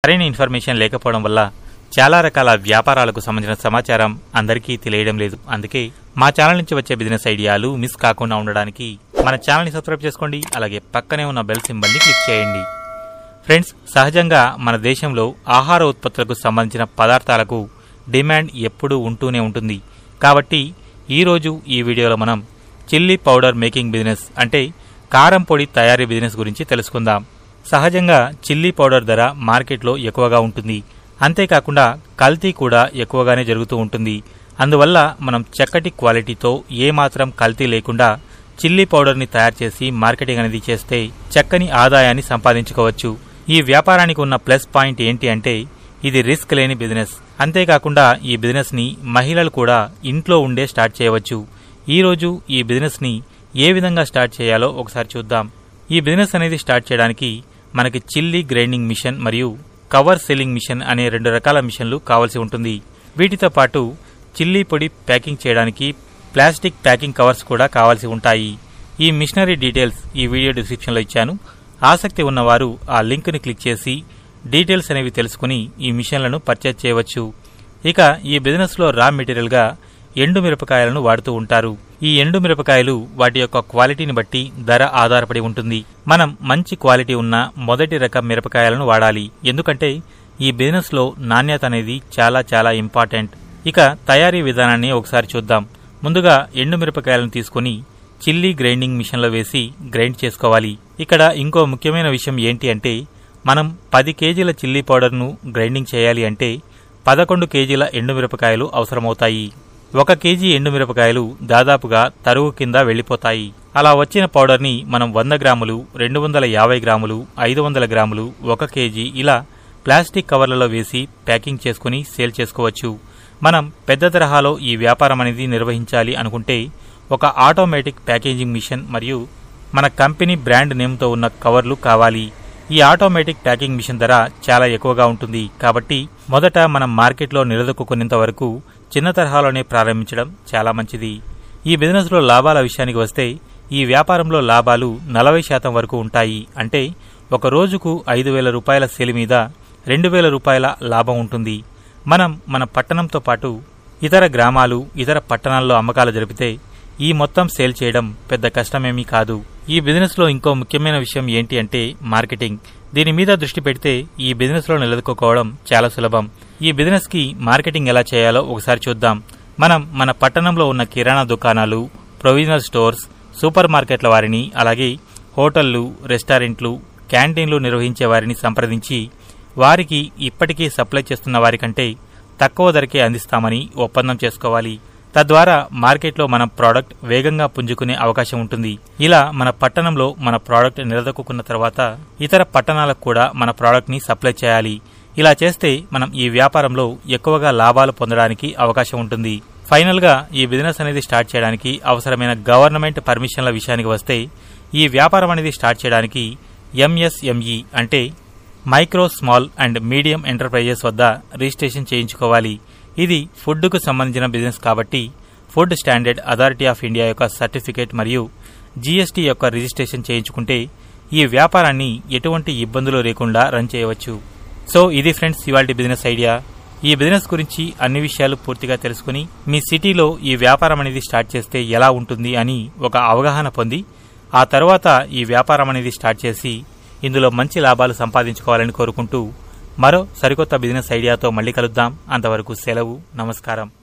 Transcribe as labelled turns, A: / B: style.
A: సరైన ఇన్ఫర్మేషన్ లేకపోవడం వల్ల చాలా రకాల వ్యాపారాలకు సంబంధించిన సమాచారం అందరికీ తెలియడం లేదు అందుకే మా ఛానల్ నుంచి వచ్చే బిజినెస్ ఐడియాలు మిస్ కాకుండా ఉండడానికి మన ఛానల్ని సబ్స్క్రైబ్ చేసుకోండి అలాగే పక్కనే ఉన్న బెల్ సింబల్ని క్లిక్ చేయండి ఫ్రెండ్స్ సహజంగా మన దేశంలో ఆహార ఉత్పత్తులకు సంబంధించిన పదార్థాలకు డిమాండ్ ఎప్పుడూ ఉంటూనే ఉంటుంది కాబట్టి ఈరోజు ఈ వీడియోలో మనం చిల్లీ పౌడర్ మేకింగ్ బిజినెస్ అంటే కారం పొడి తయారీ బిజినెస్ గురించి తెలుసుకుందాం సహజంగా చిల్లీ పౌడర్ ధర మార్కెట్లో ఎక్కువగా ఉంటుంది అంతేకాకుండా కల్తీ కూడా ఎక్కువగానే జరుగుతూ ఉంటుంది అందువల్ల మనం చక్కటి క్వాలిటీతో ఏమాత్రం కల్తీ లేకుండా చిల్లీ పౌడర్ని తయారు చేసి మార్కెటింగ్ అనేది చేస్తే చక్కని ఆదాయాన్ని సంపాదించుకోవచ్చు ఈ వ్యాపారానికి ఉన్న ప్లస్ పాయింట్ ఏంటి అంటే ఇది రిస్క్ లేని బిజినెస్ అంతేకాకుండా ఈ బిజినెస్ ని మహిళలు కూడా ఇంట్లో ఉండే స్టార్ట్ చేయవచ్చు ఈ రోజు ఈ బిజినెస్ ని ఏ విధంగా స్టార్ట్ చేయాలో ఒకసారి చూద్దాం ఈ బిజినెస్ అనేది స్టార్ట్ చేయడానికి మనకి చిల్లీ గ్రైండింగ్ మిషన్ మరియు కవర్ సెల్లింగ్ మిషన్ అనే రెండు రకాల మిషన్లు కావాల్సి ఉంటుంది వీటితో పాటు చిల్లీ పొడి ప్యాకింగ్ చేయడానికి ప్లాస్టిక్ ప్యాకింగ్ కవర్స్ కూడా కావాల్సి ఉంటాయి ఈ మిషనరీ డీటెయిల్స్ ఈ వీడియో డిస్క్రిప్షన్లో ఇచ్చాను ఆసక్తి ఉన్నవారు ఆ లింక్ని క్లిక్ చేసి డీటెయిల్స్ అనేవి తెలుసుకుని ఈ మిషన్లను పర్చేజ్ చేయవచ్చు ఇక ఈ బిజినెస్లో రా మెటీరియల్గా ఎండు మిరపకాయలను వాడుతూ ఉంటారు ఈ ఎండు మిరపకాయలు వాటి యొక్క క్వాలిటీని బట్టి ధర ఆధారపడి ఉంటుంది మనం మంచి క్వాలిటీ ఉన్న మొదటి రకం మిరపకాయలను వాడాలి ఎందుకంటే ఈ బిజినెస్లో నాణ్యత అనేది చాలా చాలా ఇంపార్టెంట్ ఇక తయారీ విధానాన్ని ఒకసారి చూద్దాం ముందుగా ఎండు మిరపకాయలను తీసుకుని చిల్లీ గ్రైండింగ్ మిషన్లో వేసి గ్రైండ్ చేసుకోవాలి ఇక్కడ ఇంకో ముఖ్యమైన విషయం ఏంటి అంటే మనం పది కేజీల చిల్లీ పౌడర్ను గ్రైండింగ్ చేయాలి అంటే పదకొండు కేజీల ఎండుమిరపకాయలు అవసరమవుతాయి ఒక కేజీ ఎండుమిరపకాయలు దాదాపుగా తరుగు కింద వెళ్లిపోతాయి అలా వచ్చిన పౌడర్ని మనం వంద గ్రాములు రెండు వందల యాభై గ్రాములు ఐదు వందల గ్రాములు ఒక కేజీ ఇలా ప్లాస్టిక్ కవర్లలో వేసి ప్యాకింగ్ చేసుకుని సేల్ చేసుకోవచ్చు మనం పెద్ద తరహాలో ఈ వ్యాపారం అనేది నిర్వహించాలి అనుకుంటే ఒక ఆటోమేటిక్ ప్యాకేజింగ్ మిషన్ మరియు మన కంపెనీ బ్రాండ్ నేమ్తో ఉన్న కవర్లు కావాలి ఈ ఆటోమేటిక్ ప్యాకింగ్ మిషన్ ధర చాలా ఎక్కువగా ఉంటుంది కాబట్టి మొదట మనం మార్కెట్లో నిలదొక్కునేంత వరకు చిన్న తరహాలోనే ప్రారంభించడం చాలా మంచిది ఈ బిజినెస్లో లాభాల విషయానికి వస్తే ఈ వ్యాపారంలో లాభాలు నలభై శాతం వరకు ఉంటాయి అంటే ఒక రోజుకు ఐదు వేల రూపాయల సేల్ మీద రెండు వేల రూపాయల లాభం ఉంటుంది మనం మన పట్టణంతో పాటు ఇతర గ్రామాలు ఇతర పట్టణాల్లో అమ్మకాలు జరిపితే ఈ మొత్తం సేల్ చేయడం పెద్ద కష్టమేమీ కాదు ఈ బిజినెస్ లో ఇంకో ముఖ్యమైన విషయం ఏంటి అంటే మార్కెటింగ్ దీని మీద దృష్టి పెడితే ఈ బిజినెస్ లో నిలదొక్కుకోవడం చాలా సులభం ఈ బిజినెస్ కి మార్కెటింగ్ ఎలా చేయాలో ఒకసారి చూద్దాం మనం మన పట్టణంలో ఉన్న కిరాణా దుకాణాలు ప్రొవిజనల్ స్టోర్స్ సూపర్ మార్కెట్ల వారిని అలాగే హోటళ్లు రెస్టారెంట్లు క్యాంటీన్లు నిర్వహించే వారిని సంప్రదించి వారికి ఇప్పటికీ సప్లై చేస్తున్న వారికంటే తక్కువ ధరకే అందిస్తామని ఒప్పందం చేసుకోవాలి తద్వారా మార్కెట్లో మన ప్రోడక్ట్ వేగంగా పుంజుకునే అవకాశం ఉంటుంది ఇలా మన పట్టణంలో మన ప్రోడక్ట్ నిలదొక్కున్న తర్వాత ఇతర పట్టణాలకు కూడా మన ప్రోడక్ట్ ని సప్లై చేయాలి ఇలా చేస్తే మనం ఈ వ్యాపారంలో ఎక్కువగా లాభాలు పొందడానికి అవకాశం ఉంటుంది ఫైనల్ గా ఈ బిజినెస్ అనేది స్టార్ట్ చేయడానికి అవసరమైన గవర్నమెంట్ పర్మిషన్ల విషయానికి వస్తే ఈ వ్యాపారం అనేది స్టార్ట్ చేయడానికి ఎంఎస్ఎంఈ అంటే micro small and medium enterprises వద్ద రిజిస్ట్రేషన్ చేయించుకోవాలి ఇది ఫుడ్కు సంబంధించిన బిజినెస్ కాబట్టి food standard authority of India యొక్క సర్టిఫికేట్ మరియు జీఎస్టీ యొక్క రిజిస్ట్రేషన్ చేయించుకుంటే ఈ వ్యాపారాన్ని ఎటువంటి ఇబ్బందులు లేకుండా రన్ చేయవచ్చు సో ఇది ఫ్రెండ్స్ ఇవాళ బిజినెస్ ఐడియా ఈ బిజినెస్ గురించి అన్ని విషయాలు పూర్తిగా తెలుసుకుని మీ సిటీలో ఈ వ్యాపారం అనేది స్టార్ట్ చేస్తే ఎలా ఉంటుంది అని ఒక అవగాహన పొంది ఆ తర్వాత ఈ వ్యాపారం అనేది స్టార్ట్ చేసి ఇందులో మంచి లాభాలు సంపాదించుకోవాలని కోరుకుంటూ మరో సరికొత్త బిజినెస్ ఐడియాతో మళ్ళీ కలుద్దాం అంతవరకు సెలవు నమస్కారం